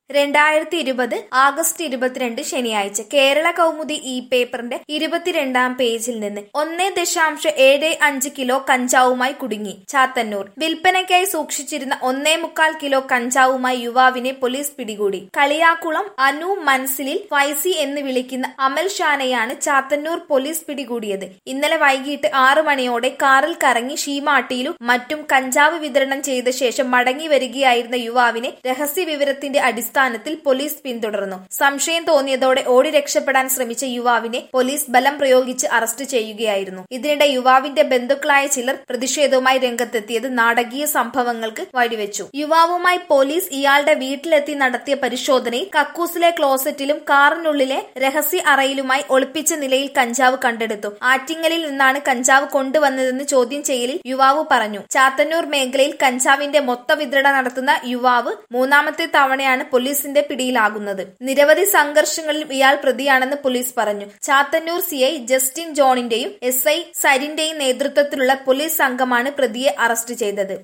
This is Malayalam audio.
രണ്ടായിരത്തി ഇരുപത് ആഗസ്റ്റ് ഇരുപത്തിരണ്ട് ശനിയാഴ്ച കേരള കൗമുദി ഈ പേപ്പറിന്റെ ഇരുപത്തിരണ്ടാം പേജിൽ നിന്ന് ഒന്നേ ദശാംശം ഏഴ് അഞ്ച് കിലോ കഞ്ചാവുമായി കുടുങ്ങി ചാത്തന്നൂർ വിൽപ്പനയ്ക്കായി സൂക്ഷിച്ചിരുന്ന ഒന്നേ മുക്കാൽ കിലോ കഞ്ചാവുമായി യുവാവിനെ പോലീസ് പിടികൂടി കളിയാക്കുളം അനു മൻസിലിൽ ഫൈസി എന്ന് വിളിക്കുന്ന അമൽ ഷാനെയാണ് ചാത്തന്നൂർ പോലീസ് പിടികൂടിയത് ഇന്നലെ വൈകിട്ട് ആറ് മണിയോടെ കാറിൽ കറങ്ങി ഷീമാട്ടിയിലും മറ്റും കഞ്ചാവ് വിതരണം ചെയ്ത ശേഷം മടങ്ങി വരികയായിരുന്ന യുവാവിനെ രഹസ്യ വിവരത്തിന്റെ അടിസ്ഥാനത്തിൽ പോലീസ് പിന്തുടർന്നു സംശയം തോന്നിയതോടെ ഓടി രക്ഷപ്പെടാൻ ശ്രമിച്ച യുവാവിനെ പോലീസ് ബലം പ്രയോഗിച്ച് അറസ്റ്റ് ചെയ്യുകയായിരുന്നു ഇതിനിടെ യുവാവിന്റെ ബന്ധുക്കളായ ചിലർ പ്രതിഷേധവുമായി രംഗത്തെത്തിയത് നാടകീയ സംഭവങ്ങൾക്ക് വഴിവെച്ചു യുവാവുമായി പോലീസ് ഇയാളുടെ വീട്ടിലെത്തി നടത്തിയ പരിശോധനയിൽ കക്കൂസിലെ ക്ലോസറ്റിലും കാറിനുള്ളിലെ രഹസ്യ അറയിലുമായി ഒളിപ്പിച്ച നിലയിൽ കഞ്ചാവ് കണ്ടെടുത്തു ആറ്റിങ്ങലിൽ നിന്നാണ് കഞ്ചാവ് കൊണ്ടുവന്നതെന്ന് ചോദ്യം ചെയ്യലിൽ യുവാവ് പറഞ്ഞു ചാത്തന്നൂർ മേഖലയിൽ കഞ്ചാവിന്റെ മൊത്ത വിതരണം നടത്തുന്ന യുവാവ് മൂന്നാമത്തെ തവണയാണ് പോലീസിന്റെ പിടിയിലാകുന്നത് നിരവധി സംഘർഷങ്ങളിൽ ഇയാൾ പ്രതിയാണെന്ന് പോലീസ് പറഞ്ഞു ചാത്തന്നൂർ സി ഐ ജസ്റ്റിൻ ജോണിന്റെയും എസ് ഐ സരിന്റെയും നേതൃത്വത്തിലുള്ള പോലീസ് സംഘമാണ് പ്രതിയെ അറസ്റ്റ് ചെയ്തത്